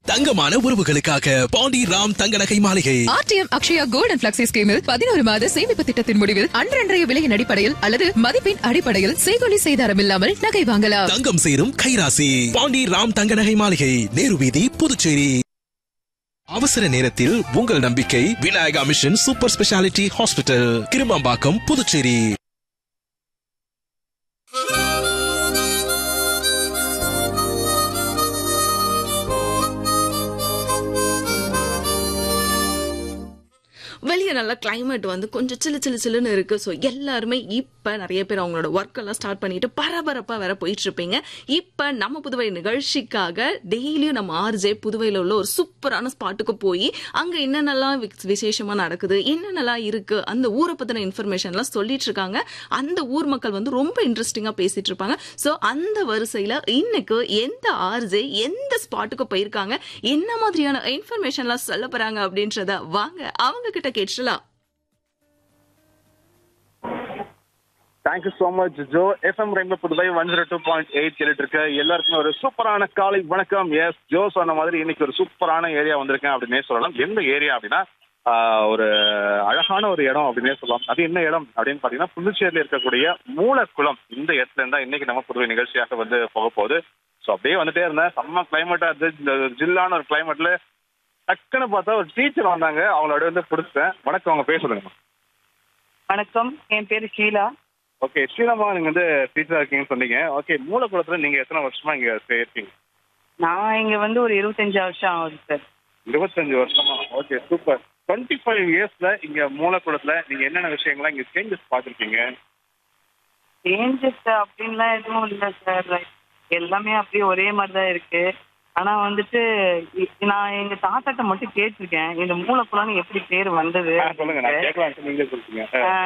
தங்கமான உறவுகளுக்காக பாண்டி ராம் தங்க நகை மாளிகை RTM Akshaya gold and flexi ஸ்கீமில் பதினோரு மாத சேமிப்பு திட்டத்தின் முடிவில் அன்றன்றைய விலையின் அடிப்படையில் அல்லது மதிப்பின் அடிப்படையில் செய்கொலி செய்தாரம் இல்லாமல் நகை வாங்கலாம் தங்கம் சேரும் கைராசி பாண்டி ராம் தங்க நகை மாளிகை நேரு வீதி புதுச்சேரி அவசர நேரத்தில் உங்கள் நம்பிக்கை Vinayaka Mission super speciality hospital Kirumampakkam Puducherry வெளியே நல்ல climate வந்து கொஞ்சம் சிலு சிலு சிலுன்னு இருக்கு ஸோ எல்லாருமே இப்போ நிறைய பேர் அவங்களோட ஒர்க் எல்லாம் ஸ்டார்ட் பண்ணிட்டு பரபரப்பா வேற போயிட்டு இருப்பீங்க இப்போ நம்ம புதுவை நிகழ்ச்சிக்காக டெய்லியும் நம்ம ஆர்ஜே புதுவையில் உள்ள ஒரு சூப்பரான ஸ்பாட்டுக்கு போய் அங்க என்னென்னலாம் விக்- விசேஷமா நடக்குது என்னென்னலாம் இருக்கு அந்த ஊரை பத்தின இன்ஃபர்மேஷன்லாம் சொல்லிட்டு இருக்காங்க அந்த ஊர் மக்கள் வந்து ரொம்ப இன்ட்ரெஸ்டிங்கா பேசிட்டு இருப்பாங்க ஸோ அந்த வரிசையில இன்னைக்கு எந்த ஆர்ஜே எந்த ஸ்பாட்டுக்கு போயிருக்காங்க என்ன மாதிரியான இன்ஃபர்மேஷன்லாம் சொல்ல போறாங்க அப்படின்றத வாங்க அவங்க கிட்ட கேட்டுலாம் தேங்க்யூ ஸோ மச் ஜோ FM Rainbow Puduvai one zero two point eight கேட்டுட்டு இருக்கு எல்லாருக்குமே ஒரு சூப்பரான காலை வணக்கம் எஸ் ஜோ சொன்ன மாதிரி இன்னைக்கு ஒரு சூப்பரான ஏரியா வந்திருக்கேன் அப்படின்னே சொல்லலாம் எந்த ஏரியா அப்படின்னா ஆஹ், ஒரு அழகான ஒரு இடம் அப்படின்னே சொல்லலாம் அது என்ன இடம் அப்படின்னு பாத்தீங்கன்னா புதுச்சேரியில் இருக்கக்கூடிய மூலக்குளம் இந்த இடத்துல இருந்தா இன்னைக்கு நம்ம புதுவை நிகழ்ச்சியாக வந்து போக போகுது ஸோ அப்படியே வந்துட்டே இருந்தேன் செம்ம கிளைமேட்டா இருந்துச்சு இந்த ஜில்லான ஒரு கிளைமேட்ல டக்குன்னு பார்த்தா ஒரு டீச்சர் வந்தாங்க அவங்களோட வந்து பிடிச்சேன் வணக்கம் அவங்க பேசுறேங்க வணக்கம் என் பேரு ஷீலா ஓகே ஸ்ரீராமா நீங்க வந்து டீச்சரா இருக்கீங்கன்னு சொன்னீங்க ஓகே மூலக்குளத்துல நீங்க எத்தனை வருஷமா இங்க இருக்கீங்க நான் இங்க வந்து ஒரு இருபத்தஞ்சு வருஷம் ஆகுது சார் இருபத்தஞ்சு வருஷமா ஓகே சூப்பர் டுவெண்ட்டி ஃபைவ் இயர்ஸ்ல இங்க மூலக்குளத்துல நீங்க என்னென்ன விஷயங்கள்லாம் இங்க சேஞ்சஸ் பார்த்திருக்கீங்க சேஞ்சஸ் அப்படின்லாம் எதுவும் இல்லை சார் எல்லாமே அப்படியே ஒரே மாதிரி தான் இருக்கு ஆனா வந்துட்டு இ- நான் எங்க தாத்தாட்ட மட்டும் கேட்டிருக்கேன் இந்த மூலக்குளம்னு எப்படி பேர் வந்தது ஆ, சொல்லுங்க நான் கேட்கலாம் நீங்களே சொல்லுங்க ஆ,